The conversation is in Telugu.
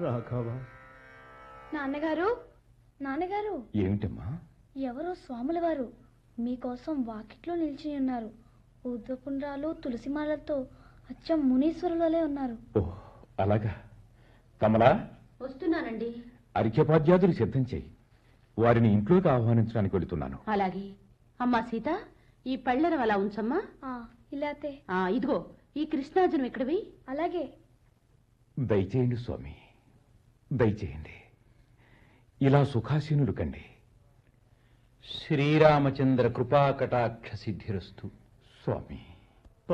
రాఘవ నాన్నగారు నాన్నగారు ఏమిటమ్మా ఎవరో స్వాముల వారు మీకోసం వాకిట్లో నిలిచి ఉన్నారు ఊర్ధ్వపుండ్రాలు తులసిమాలతో అచ్చం మునీశ్వరులలే ఉన్నారు ఓ అలాగా కమలా వస్తున్నానండి అర్ఘ్యపాద్యాదులు సిద్ధం చేయి వారిని ఇంట్లోకి ఆహ్వానించడానికి వెళుతున్నాను అలాగే అమ్మా సీత ఈ పళ్ళెరం అలా ఉంచమ్మా ఆ, ఇలాతే ఆ, ఇదిగో ఈ కృష్ణార్జునం ఎక్కడవి అలాగే దయచేయండి స్వామి దయచేయండి ఇలా సుఖాసీనులు కండి శ్రీరామచంద్ర కృపాకటాక్ష సిద్ధిరస్తు స్వామి